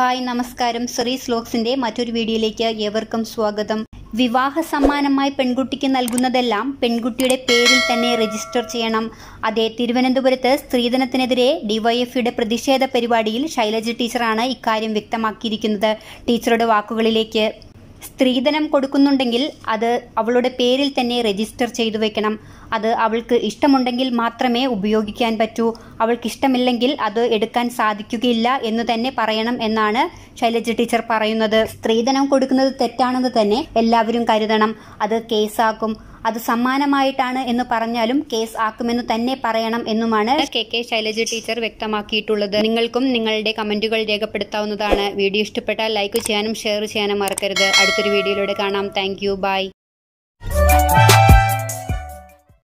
hi നമസ്കാരം ശ്രീ സ്ലോക്സിന്റെ മറ്റൊരു വീഡിയോയിലേക്ക് ഏവർക്കും സ്വാഗതം വിവാഹ സമ്മാനമായി പെൺകുട്ടിക്ക് നൽകുന്നതെല്ലാം പെൺകുട്ടിയുടെ പേരിൽ തന്നെ രജിസ്റ്റർ ചെയ്യണം അതേ തിരുവനന്തപുരത്ത് സ്ത്രീധനത്തിനെതിരെ ഡിവൈഎഫ്ഐയുടെ പ്രതിഷേധ പരിപാടിയിൽ ശൈലജ ടീച്ചറാണ് ഇക്കാര്യം വ്യക്തമാക്കിയിരിക്കുന്നത് ടീച്ചറുടെ വാക്കുകളിലേക്ക് സ്ത്രീധനം കൊടുക്കുന്നുണ്ടെങ്കിൽ അത് അവളുടെ പേരിൽ തന്നെ രജിസ്റ്റർ ചെയ്തു വെക്കണം അത് അവൾക്ക് ഇഷ്ടമുണ്ടെങ്കിൽ മാത്രമേ ഉപയോഗിക്കാൻ പറ്റൂ അവൾക്ക് ഇഷ്ടമില്ലെങ്കിൽ അത് എടുക്കാൻ സാധിക്കുകയില്ല എന്ന് തന്നെ പറയണം എന്നാണ് ശൈലജ ടീച്ചർ പറയുന്നത് സ്ത്രീധനം കൊടുക്കുന്നത് തെറ്റാണെന്ന് തന്നെ എല്ലാവരും കരുതണം അത് കേസാക്കും അത് സമ്മാനമായിട്ടാണ് എന്ന് പറഞ്ഞാലും കേസ് ആക്കുമെന്ന് തന്നെ പറയണം എന്നുമാണ് കെ കെ ശൈലജ ടീച്ചർ വ്യക്തമാക്കിയിട്ടുള്ളത് നിങ്ങൾക്കും നിങ്ങളുടെ കമന്റുകൾ രേഖപ്പെടുത്താവുന്നതാണ് വീഡിയോ ഇഷ്ടപ്പെട്ടാൽ ലൈക്ക് ചെയ്യാനും ഷെയർ ചെയ്യാനും മറക്കരുത് അടുത്തൊരു വീഡിയോയിലൂടെ കാണാം താങ്ക് യു ബൈ